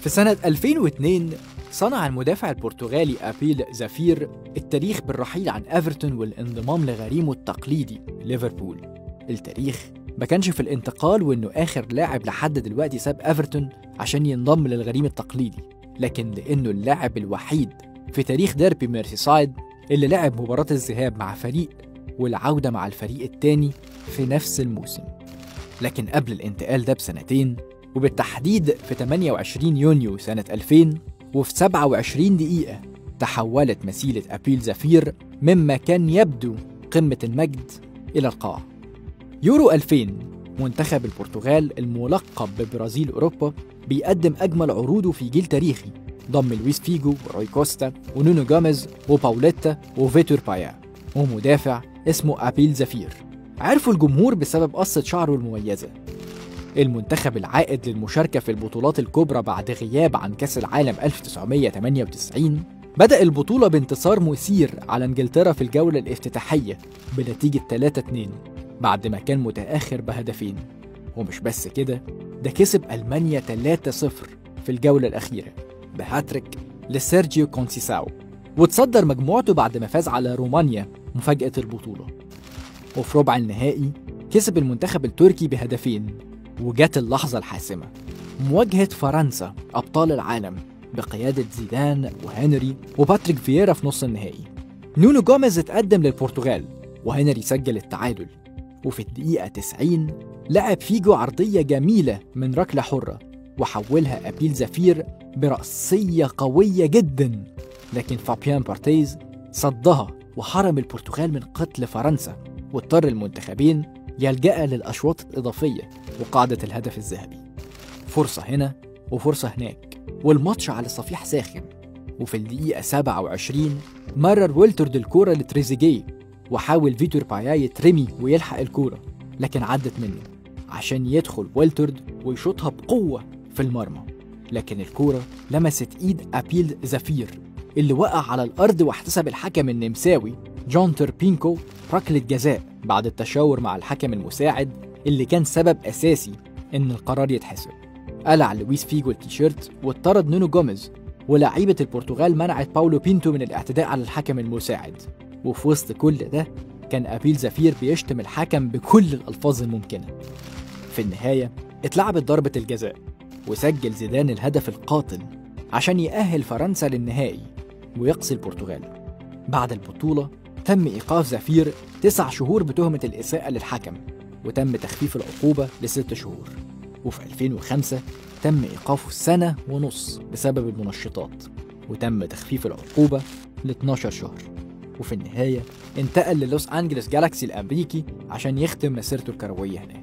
في سنة 2002 صنع المدافع البرتغالي أبيل زافير التاريخ بالرحيل عن ايفرتون والانضمام لغريمه التقليدي ليفربول التاريخ ما كانش في الانتقال وانه اخر لاعب لحد دلوقتي ساب ايفرتون عشان ينضم للغريم التقليدي لكن لانه اللاعب الوحيد في تاريخ ديربي ميرسيسايد اللي لعب مباراة الذهاب مع فريق والعودة مع الفريق التاني في نفس الموسم لكن قبل الانتقال ده بسنتين وبالتحديد في 28 يونيو سنة 2000 وفي 27 دقيقة تحولت مسيرة أبيل زفير مما كان يبدو قمة المجد إلى القاع يورو 2000 منتخب البرتغال الملقب ببرازيل أوروبا بيقدم أجمل عروضه في جيل تاريخي ضم لويس فيجو وروي كوستا ونونو جوميز وباوليتا وفيتور بايا ومدافع اسمه أبيل زفير عرفوا الجمهور بسبب قصة شعره المميزة المنتخب العائد للمشاركة في البطولات الكبرى بعد غياب عن كأس العالم 1998 بدأ البطولة بانتصار مثير على انجلترا في الجولة الافتتاحية بنتيجة 3-2 بعد ما كان متأخر بهدفين ومش بس كده ده كسب ألمانيا 3-0 في الجولة الأخيرة بهاتريك لسيرجيو كونسيساو وتصدر مجموعته بعد ما فاز على رومانيا مفاجأة البطولة وفي ربع النهائي كسب المنتخب التركي بهدفين وجت اللحظة الحاسمة مواجهة فرنسا أبطال العالم بقيادة زيدان وهنري وباتريك فييرا في نص النهائي نونو جوميز اتقدم للبرتغال وهنري سجل التعادل وفي الدقيقة 90 لعب فيجو عرضية جميلة من ركلة حرة وحولها أبيل زفير برأسية قوية جدا لكن فابيان بارتيز صدها وحرم البرتغال من قتل فرنسا واضطر المنتخبين يلجأ للأشواط الإضافية وقاعدة الهدف الذهبي فرصة هنا وفرصة هناك والماتش على صفيح ساخن وفي الدقيقة 27 مرر ويلتورد الكورة لتريزيجيه وحاول فيتور بايا يترمي ويلحق الكورة لكن عدت منه عشان يدخل ويلتورد ويشوطها بقوة في المرمى لكن الكورة لمست إيد أبيل زفير اللي وقع على الأرض واحتسب الحكم النمساوي جون تربينكو ركلة جزاء بعد التشاور مع الحكم المساعد اللي كان سبب أساسي إن القرار يتحسب قلع لويس فيجو التيشيرت واطرد نونو جوميز ولاعيبة البرتغال منعت باولو بينتو من الاعتداء على الحكم المساعد وفي وسط كل ده كان أبيل زفير بيشتم الحكم بكل الألفاظ الممكنة في النهاية اتلعبت ضربة الجزاء وسجل زيدان الهدف القاتل عشان يأهل فرنسا للنهائي ويقصي البرتغال بعد البطولة تم إيقاف زفير تسع شهور بتهمة الإساءة للحكم وتم تخفيف العقوبة لست شهور وفي 2005 تم إيقافه سنة ونص بسبب المنشطات وتم تخفيف العقوبة ل 12 شهر وفي النهاية انتقل للوس أنجلوس جالاكسي الأمريكي عشان يختم مسيرته الكروية هناك